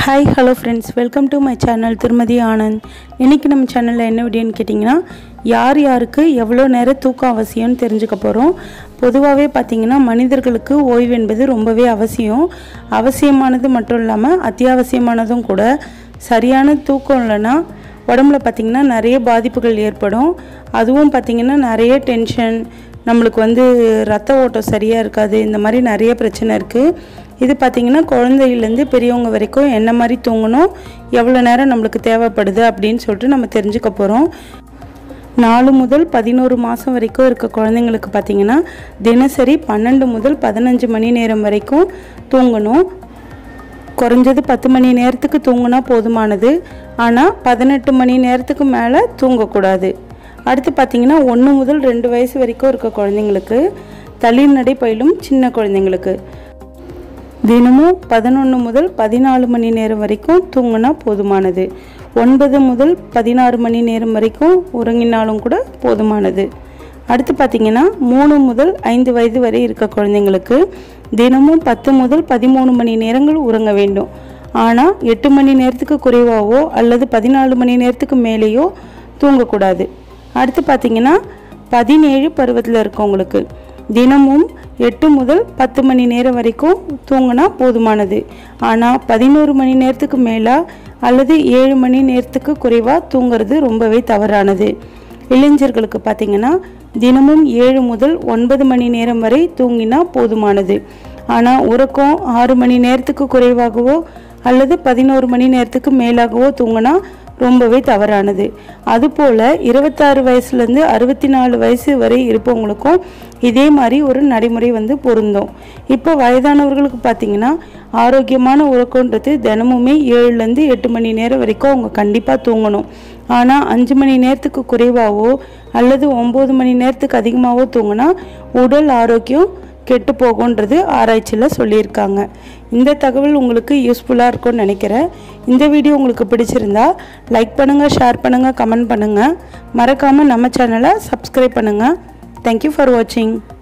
hi hello friends welcome to my channel திருமதி ஆனந்த் இன்றைக்கி நம்ம சேனலில் என்ன வீடியோன்னு கேட்டிங்கன்னா யார் யாருக்கு எவ்வளோ நேரம் தூக்கம் அவசியம்னு தெரிஞ்சுக்க போகிறோம் பொதுவாகவே பார்த்திங்கன்னா மனிதர்களுக்கு ஓய்வு என்பது ரொம்பவே அவசியம் அவசியமானது மட்டும் இல்லாமல் அத்தியாவசியமானதும் கூட சரியான தூக்கம் இல்லைன்னா உடம்புல பார்த்திங்கன்னா நிறைய பாதிப்புகள் ஏற்படும் அதுவும் பார்த்திங்கன்னா நிறைய டென்ஷன் நம்மளுக்கு வந்து ரத்த ஓட்டம் சரியாக இருக்காது இந்த மாதிரி நிறைய பிரச்சனை இருக்குது இது பார்த்திங்கன்னா குழந்தையிலேருந்து பெரியவங்க வரைக்கும் என்ன மாதிரி தூங்கணும் எவ்வளோ நேரம் நம்மளுக்கு தேவைப்படுது அப்படின்னு சொல்லிட்டு நம்ம தெரிஞ்சுக்க போகிறோம் நாலு முதல் பதினோரு மாதம் வரைக்கும் இருக்க குழந்தைங்களுக்கு பார்த்திங்கன்னா தினசரி பன்னெண்டு முதல் பதினஞ்சு மணி நேரம் வரைக்கும் தூங்கணும் குறைஞ்சது பத்து மணி நேரத்துக்கு தூங்கினா போதுமானது ஆனால் பதினெட்டு மணி நேரத்துக்கு மேலே தூங்கக்கூடாது அடுத்து பார்த்திங்கன்னா ஒன்று முதல் ரெண்டு வயசு வரைக்கும் இருக்க குழந்தைங்களுக்கு தளிர் நடை பயிலும் சின்ன குழந்தைங்களுக்கு தினமும் பதினொன்று முதல் பதினாலு மணி நேரம் வரைக்கும் தூங்கினா போதுமானது ஒன்பது முதல் பதினாறு மணி நேரம் வரைக்கும் உறங்கினாலும் கூட போதுமானது அடுத்து பார்த்திங்கன்னா மூணு முதல் ஐந்து வயது வரை இருக்க குழந்தைங்களுக்கு தினமும் பத்து முதல் பதிமூணு மணி நேரங்கள் உறங்க வேண்டும் ஆனால் எட்டு மணி நேரத்துக்கு குறைவாகவோ அல்லது பதினாலு மணி நேரத்துக்கு மேலேயோ தூங்கக்கூடாது அடுத்து பார்த்திங்கன்னா பதினேழு பருவத்தில் இருக்கவங்களுக்கு தினமும் எட்டு முதல் பத்து மணி நேரம் வரைக்கும் தூங்கினா போதுமானது ஆனால் பதினோரு மணி நேரத்துக்கு மேலே அல்லது ஏழு மணி நேரத்துக்கு குறைவாக தூங்குறது ரொம்பவே தவறானது இளைஞர்களுக்கு பார்த்திங்கன்னா தினமும் ஏழு முதல் ஒன்பது மணி நேரம் வரை தூங்கினா போதுமானது ஆனால் உறக்கம் ஆறு மணி நேரத்துக்கு குறைவாகவோ அல்லது பதினோரு மணி நேரத்துக்கு மேலாகவோ தூங்கினா ரொம்பவே தவறானது அதுபோல் இருபத்தாறு வயசுலேருந்து அறுபத்தி நாலு வயசு வரை இருப்பவங்களுக்கும் இதே மாதிரி ஒரு நடைமுறை வந்து பொருந்தும் இப்போ வயதானவர்களுக்கு பார்த்திங்கன்னா ஆரோக்கியமான உறக்கன்றது தினமுமே ஏழுலேருந்து எட்டு மணி நேரம் வரைக்கும் அவங்க கண்டிப்பாக தூங்கணும் ஆனால் அஞ்சு மணி நேரத்துக்கு குறைவாகவோ அல்லது ஒம்பது மணி நேரத்துக்கு அதிகமாகவோ தூங்கினா உடல் ஆரோக்கியம் கெட்டு போகுன்றது ஆராய்ச்சியில் சொல்லியிருக்காங்க இந்த தகவல் உங்களுக்கு யூஸ்ஃபுல்லாக இருக்கும்னு நினைக்கிறேன் இந்த வீடியோ உங்களுக்கு பிடிச்சிருந்தா லைக் பண்ணுங்கள் ஷேர் பண்ணுங்கள் கமெண்ட் பண்ணுங்கள் மறக்காமல் நம்ம சேனலை சப்ஸ்கிரைப் பண்ணுங்கள் தேங்க்யூ ஃபார் வாட்சிங்